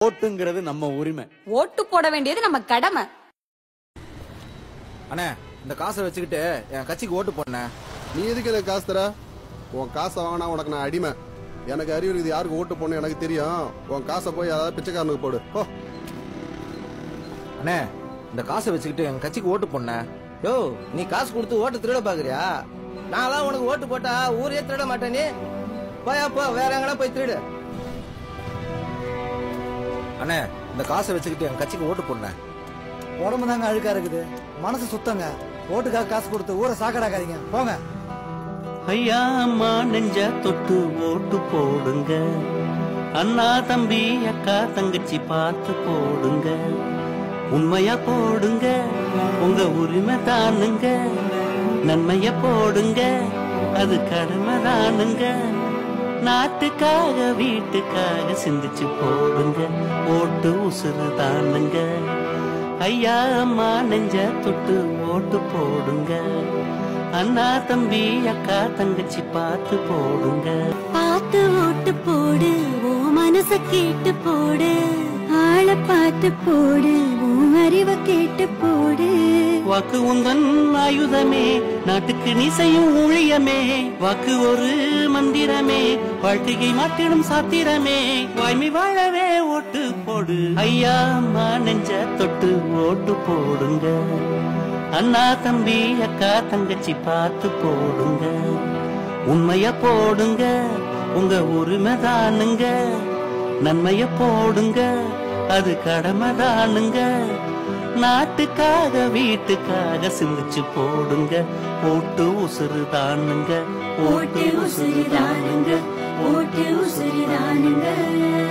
ஓட்டுங்கிறது நம்ம உரிமை ஓட்டு போட வேண்டியது நம்ம கடமை அண்ணே இந்த காசை வச்சுக்கிட்டு என் கட்சிக்கு ஓட்டு போடணேன் நீ எதுக்கு எனக்கு காசு தர உன் காசை வாங்கினா உனக்கு நான் அடிமை எனக்கு அறிவு இருக்குது யாருக்கு ஓட்டு போடணும் எனக்கு தெரியும் உன் காசை போய் அதாவது பிச்சைக்காரனுக்கு போடு போ அண்ணே இந்த காசை வச்சுக்கிட்டு என் கட்சிக்கு ஓட்டு போடணேன் யோ நீ காசு கொடுத்து ஓட்டு திருட பாக்குறியா நான்லாம் உனக்கு ஓட்டு போட்டா ஊரே திருட மாட்டேன் நீ போயா போ வேற எங்கனா போய் திருடு அண்ணே இந்த காசை வச்சுக்கிட்டு என் கட்சிக்கு ஓட்டு போடணேன் உடம்பு தாங்க அழுக்கா இருக்குது மனசு சுத்தங்க ஓட்டுக்காக காசு கொடுத்து ஊரை சாக்கடாக்காதீங்க போங்க ஐயா அம்மா நெஞ்ச தொட்டு ஓட்டு போடுங்க அண்ணா தம்பி அக்கா தங்கச்சி பார்த்து போடுங்க உண்மையா போடுங்க உங்க உரிமை தானுங்க நன்மைய போடுங்க அது கடமை தானுங்க நாட்டுக்காக வீட்டுக்காக சிந்திச்சு போடுங்க ஓட்டு உசுறு தானுங்க ஐயா அம்மா நெஞ்ச தொட்டு ஓட்டு போடுங்க அண்ணா தம்பி அக்கா தங்கச்சி பார்த்து போடுங்க பார்த்து ஓட்டு போடு ஓ மனச கேட்டு போடு ஆளை பார்த்து போடு உன் அறிவை கேட்டு போடு வாக்கு உந்தன் ஆயுதமே நாட்டுக்கு நீ செய்யும் ஊழியமே வாக்கு ஒரு மந்திரமே வாழ்க்கையை மாற்றிடும் சாத்திரமே வாய்மை வாழவே ஓட்டு போடு ஐயா அம்மா நெஞ்ச தொட்டு ஓட்டு போடுங்க அண்ணா தம்பி அக்கா தங்கச்சி பார்த்து போடுங்க உண்மைய போடுங்க உங்க உரிமை தானுங்க நன்மைய போடுங்க அது கடமை தானுங்க நாட்டுக்காக வீட்டுக்காக சிந்திச்சு போடுங்க ஓட்டு உசுறு தானுங்க ஓட்டு உசுரிதானுங்க ஓட்டு உசுரிதானுங்க